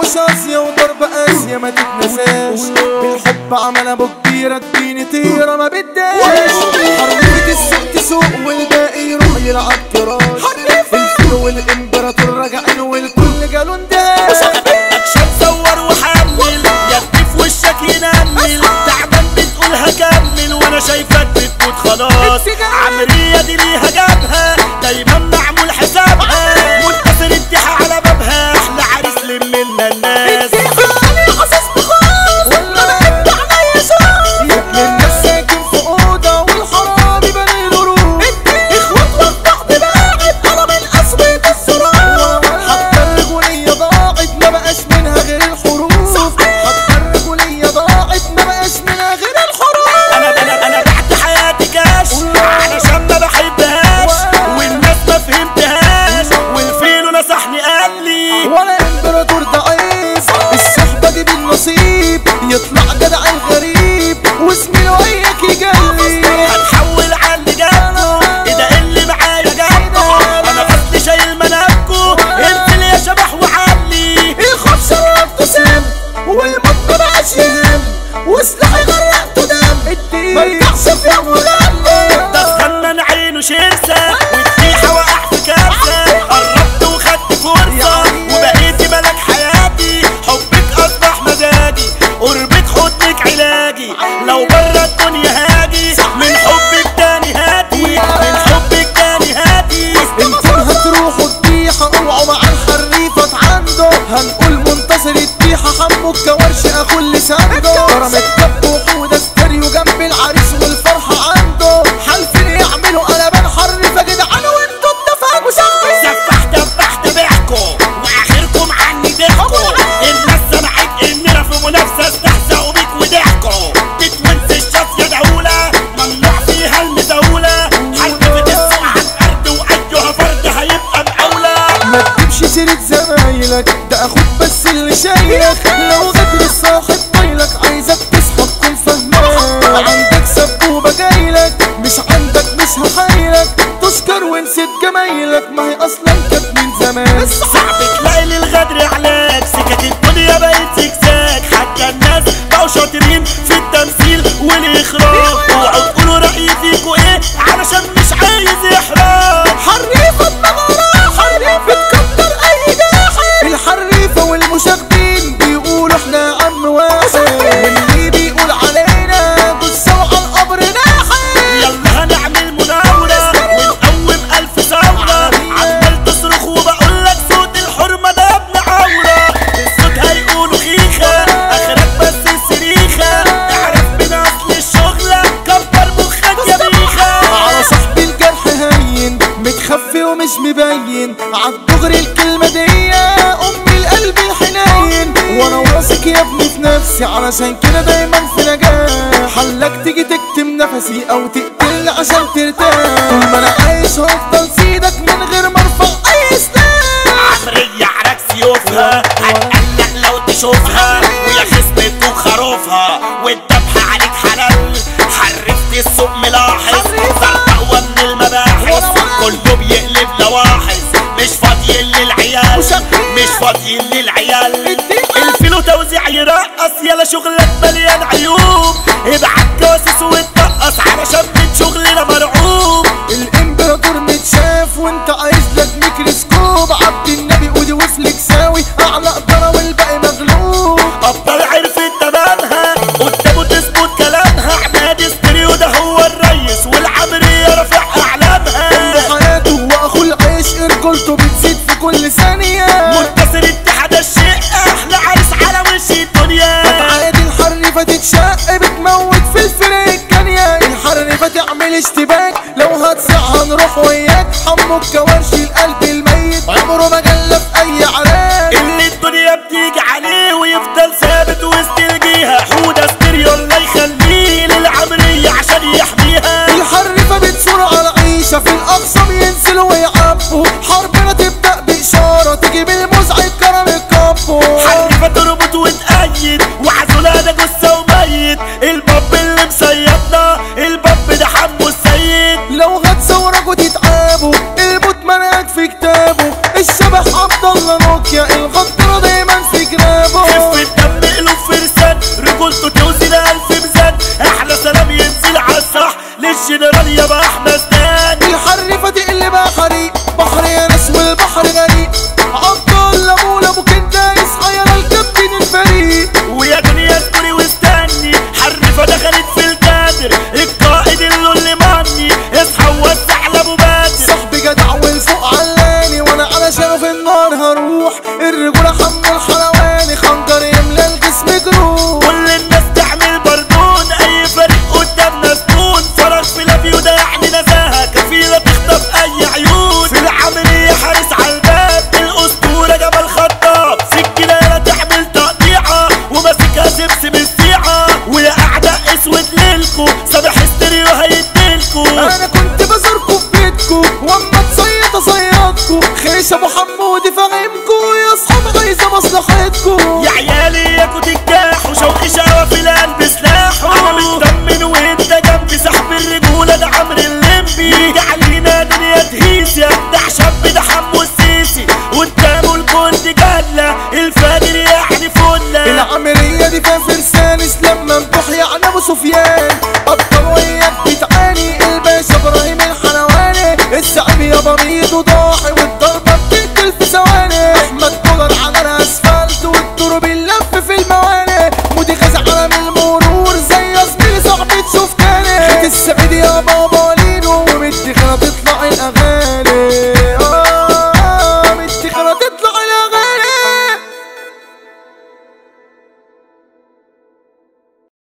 ومش قاسية وضرب قاسية ما تتنساش بالحب عمل ابو كبيرة تديني طيرة ما بداش حرية السوق تسوق والباقي يروح يلعب كراش الفيل والامبراطور راجعين والكل قالوا انداش اكشن صور وحمل يا ابني في وشك ينمل تعبان بتقول هكمل وانا شايفك بتموت خلاص عمرية دي ليها جابها دايما معمول حسابها منتصر الدحى على بابها احلى عريس لمنا الناس يا ابن الناس ساكن في اوضه والحرامي بني له روح حتى الرجولية ضاعت ما بقاش منها غير الحروف حتى الرجولية ضاعت ما بقاش منها غير الحروف انا انا انا بعت حياتي كاش علشان ما بحبهاش والناس ما فهمتهاش والفيلو نصحني قال لي ولا امبراطور ضعيف الصحبة دي بالنصيب يطلع جدع الغريب واسمي لو اياك يجلي هتحول على اللي جابكو ايه ده اللي معايا جابكو انا اصلي شايل منابكو انزل يا شبح وعلي الخوف شربته سم والموت ما بقاش يهم وسلاحي غرقته دم مرجعش في يوم ولما ده فنان عينه شرسة والريحة وقع في كارثة قربت وخدت فرصة وبقيتي ملك حياتي حبك أصبح مزاجي قربك حضنك علاجي لو برا الدنيا هاجي من حبك تاني هاتي من حبك تاني هاتي انتم هتروحوا الديحة اوعوا مع الحريفة عنده هنقول منتصر الديحة حمو الكورش اخو اللي سانده كرم الكب وحودة ستيريو جنب العريس والفرحة عنده حالفين يعملوا قلبان حريفة جدعان وانتوا اتفقوا شغل سفح دبح تبعكم واخركم عني ضحكوا الناس سمعت اننا في منافسه استهزأوا بيك وضحكوا تتونس الشاف يا دولة ممنوع فيها المزاولة حلفت السوق على الارض وايها فرد هيبقى مقاولة ما تجيبش سيرة زمايلك ده اخوك بس اللي شايلك لو غدر الصاحب طايلك عايزك تصحى تكون فهمان عندك سبوبة جايلك مش عندك مش هحايلك تشكر ونسيت جمايلك ما هي اصلا كانت من زمان صعب تلاقي للغدر علاج سكك الدنيا بقت زجزاج حتى الناس بقوا شاطرين في التمثيل والاخراج اوعوا تقولوا رأيي فيكوا ايه علشان مش عايز احراج حريفة دماغها حريفة تكتر اي جاحد الحريفة والمشاغبين بيقولوا احنا عم واحد واللي بيقول علينا بصوا على القبر ناحد يلا هنعمل مناورة ونقوم ألف ثورة عمال تصرخ وبقول لك صوت الحرمة ده ابن عورة الصوت هيقولوا خيخة آخرك بس السريخة اعرف من أصل الشغلة كبر مخك يا بيخة على صاحبي الجرح هين متخفي ومش مبين عالدغري الكلمة دي أمي القلب الحنين وأنا واثق يا ابني في نفسي علشان كده دايما في نجاح حلك تيجي تكتم نفسي أو تقتلني عشان ترتاح طول ما أنا عايش هفضل سيدك من غير ما أرفع أي سلاح عمرية عرك سيوفها هتقلق لو تشوفها ويا خصمة وخروفها والذبح عليك حلال حرفت السوق ملاحظ صرت اقوى من المباحث كله بيقلب لواحظ مش فاضيين للعيال مش فاضيين للعيال الفيلو توزيع يرقص يلا شغلك مليان عيوب ابعت جواسيس واتنقص علشان من شغلنا مرعوب الامبراطور متشاف وانت عايز لك ميكروسكوب عبد النبي ودي وفلك ساوي اعلى قدره والباقي مغلوب ابطال عرفت تمامها قدامه تثبت كلامها عماد ستيريو ده هو الريس والعمرية رافع اعلامها حياته واخو العيش رجولته بتزيد في كل ثانيه منتصر اتحاد الشيء احلى عريس على وش الدنيا عادي الحريفه تتشق بتموت في الفرق الجانيه الحريفه تعمل اشتباك لو هتصع هنروح وياك حمو الكوارش القلب الميت عمره ما جلف اي عراك اللي الدنيا بتيجي عليه ويفضل ثابت وسط الجيهة حودة ستيريو الله يخليه للعمرية عشان يحميها الحريفة بتثور على عيشة في الأقصى بينزلوا ويعبوا حربنا تبدأ بإشارة تجيب المزعج كرم الكابو حرفة تربط وتأيد وعزولها ده جثة وميت الباب اللي مصيدنا الباب ده حمو السيد لو هتصورك وتتعابوا الموت منعك في كتير الباشا ابو حمودي فاهمكو يا اصحاب عايزه مصلحتكو يا عيالي ياكو تنجح وشوقي شقوة في القلب سلاحه انا مطمن وانت جنبي سحب الرجولة ده عمرو الليمبي يرجع علينا دنيا تهيس يا ابدع شاب ده حمو السيسي قدامه الكل جلة الفجر يعني فلة العملية دي فيها فرسان لما مفتوح يعني ابو سفيان ابطال وياك بتعاني الباشا ابراهيم الحلواني السعيد يا بميض وضاحي والضربة بتقتل في ثواني احمد دولار على الاسفلت والضرب اللف في المواني مودي غاز عالم المرور زي ياسمين صاحبي تشوف تاني خيط السعيد يا بابا